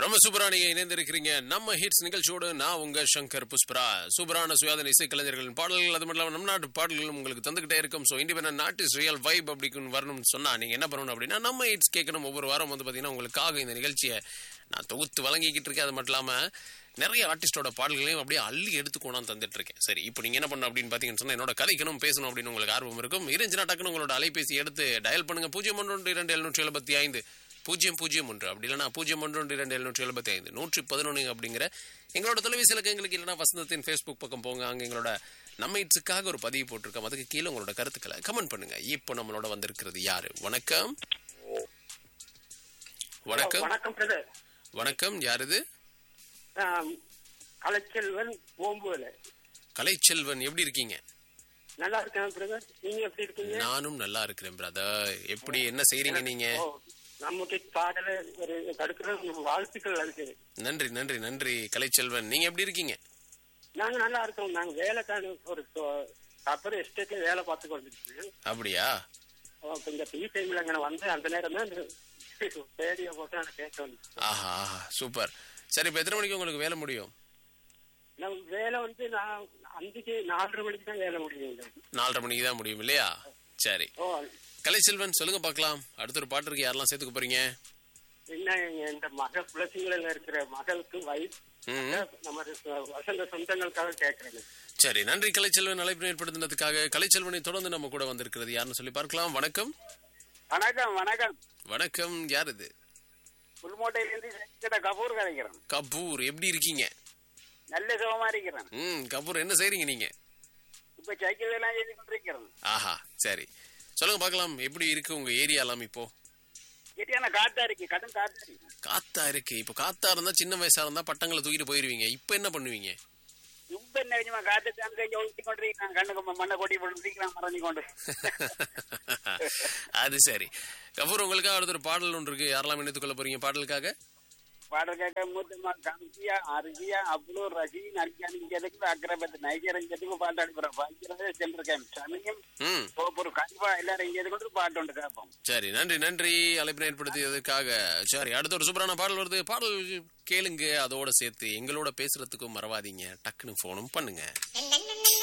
நம்ம சூப்பரா நீங்க இணைந்திருக்கிறீங்க நம்ம ஹிட்ஸ் நிகழ்ச்சியோடு நான் உங்க சங்கர் புஷ்பரா சூப்பரான சுயாதன இசை கலைஞர்களின் பாடல்கள் அது மட்டும் இல்லாம நம்ம நாட்டு பாடல்களும் உங்களுக்கு தந்துகிட்டே இருக்கும் so independent not is real vibe அப்படின்னு வரணும்னு சொன்னா நீங்க என்ன பண்ணணும் அப்படின்னா நம்ம ஹிட்ஸ் கேட்கணும் ஒவ்வொரு வாரம் வந்து பாத்தீங்கன்னா உங்களுக்காக இந்த நிகழ்ச்சியை நான் தொகுத்து வழங்கிக்கிட்டு இருக்கேன் அது மட்டும் இல்லாம நிறைய ஆர்டிஸ்டோட பாடல்களையும் அப்படியே அள்ளி எடுத்து கொண்டாந்து தந்துட்டு இருக்கேன் சரி இப்போ நீங்க என்ன பண்ணணும் அப்படின்னு பாத்தீங்கன்னு சொன்னா என்னோட கதைக்கணும் பேசணும் அப்படின்னு உங்களுக்கு ஆர்வம் இருக்கும் இருந்துச்சுன்னா டக்குன்னு உங்களோட அலைபேசி எடுத்து டயல் பண்ணுங்க பூஜ்ஜியம் ஒன்று இரண்டு எழுநூற்றி எழுபத்தி ஐந்து பூஜ்ஜியம் பூஜ்ஜியம் ஒன்று அப்படி இல்லைனா பூஜ்ஜியம் ஒன்று ஒன்று இரண்டு எழுநூற்றி எழுபத்தி ஐந்து நூற்றி பதினொன்று அப்படிங்கிற எங்களோட தொலைபேசி இலக்கங்களுக்கு இல்லைனா வசந்தத்தின் ஃபேஸ்புக் பக்கம் போங்க அங்கே எங்களோட நம்ம இட்ஸுக்காக ஒரு பதிவு போட்டிருக்கோம் அதுக்கு கீழே உங்களோட கருத்துக்களை கமெண்ட் பண்ணுங்க இப்போ நம்மளோட வந்திருக்கிறது யாரு வணக்கம் வணக்கம் வணக்கம் பிரதர் வணக்கம் யார் இது கலைச்செல்வன் ஓம்புல கலைச்செல்வன் எப்படி இருக்கீங்க நல்லா இருக்கேன் பிரதர் நீங்க எப்படி இருக்கீங்க நானும் நல்லா இருக்கிறேன் பிரதர் எப்படி என்ன செய்றீங்க நீங்க ஓ, நமக்கு பாடல ஒரு தடுக்கிற வாழ்த்துக்கள் அதுக்கு நன்றி நன்றி நன்றி கலைச்செல்வன் நீங்க எப்படி இருக்கீங்க நாங்க நல்லா இருக்கோம் நாங்க வேலை தான் ஒரு அப்புறம் எஸ்டேட்ல வேலை பார்த்து கொண்டிருக்கோம் அப்படியா கொஞ்சம் டீ டைம்ல அங்கே வந்து அந்த நேரம் தான் ரேடியோ போட்டு நான் கேட்க வந்து ஆஹா ஆஹா சூப்பர் சரி இப்போ எத்தனை மணிக்கு உங்களுக்கு வேலை முடியும் நான் வேலை வந்து நான் அஞ்சுக்கு நாலரை மணிக்கு தான் வேலை முடியும் நாலரை மணிக்கு தான் முடியும் இல்லையா சரி ஓ கலைச்செல்வன் சொல்லுங்க பார்க்கலாம் அடுத்த ஒரு பாட்டு இருக்கு யாரெல்லாம் சேர்த்துக்க போறீங்க என்ன இந்த மக புலசிங்களில் இருக்கிற மகளுக்கு வயசு ம். நம்ம வசந்த சொந்தங்களுக்காக கேட்கறேன் சரி நன்றி கலைச்செல்வன் அழைப்பு ஏற்படுத்தினதுக்காக கலைச்செல்வனை தொடர்ந்து நம்ம கூட வந்திருக்கிறது யாருன்னு சொல்லி பார்க்கலாம் வணக்கம் வணக்கம் வணக்கம் வணக்கம் யார் இது புல்மோட்டையிலிருந்து கிட்ட கபூர் கலைக்கிறேன் கபூர் எப்படி இருக்கீங்க நல்ல சுகமா இருக்கிறேன் ம் கபூர் என்ன செய்றீங்க நீங்க இப்ப சைக்கிள் எல்லாம் செய்து கொண்டிருக்கிறேன் ஆஹா சரி சொல்லுங்க பார்க்கலாம் எப்படி இருக்கு உங்க ஏரியாலாம் இப்போ சரியான காத்தா இருக்கு கடும் காத்தா இருக்கு காத்தா இருக்கு இப்போ காத்தா இருந்தா சின்ன வயசா இருந்தா பட்டங்களை தூக்கிட்டு போயிருவீங்க இப்போ என்ன பண்ணுவீங்க இப்ப என்ன கொஞ்சமா காத்து அங்க இங்க ஊத்தி கொண்டிருக்கிறேன் கண்ணுக்கு மண்ணை கொட்டி போட்டு மறைஞ்சு கொண்டு அது சரி கபூர் உங்களுக்காக அடுத்த ஒரு பாடல் ஒன்று இருக்கு யாரெல்லாம் இணைத்துக் கொள்ள போறீங்க பாடலுக்காக பாடல் கேட்க மூத்தமா கம்சியா அரிசியா அவ்வளோ ரசி நடிக்கானிங்கிறதுக்கு அக்கரபத்து நைஜரங்கிறதுக்கு பாட்டு அனுப்புறேன் பாக்கிறதே சென்றிருக்கேன் சமயம் ம் ஒரு கண்டிப்பா எல்லாரும் இங்கே கொண்டு பாட்டு ஒன்று கேட்போம் சரி நன்றி நன்றி அழைப்பினை ஏற்படுத்தியதற்காக சரி அடுத்த ஒரு சூப்பரான பாடல் வருது பாடல் கேளுங்க அதோட சேர்த்து எங்களோட பேசுறதுக்கும் மறவாதீங்க டக்குன்னு போனும் பண்ணுங்க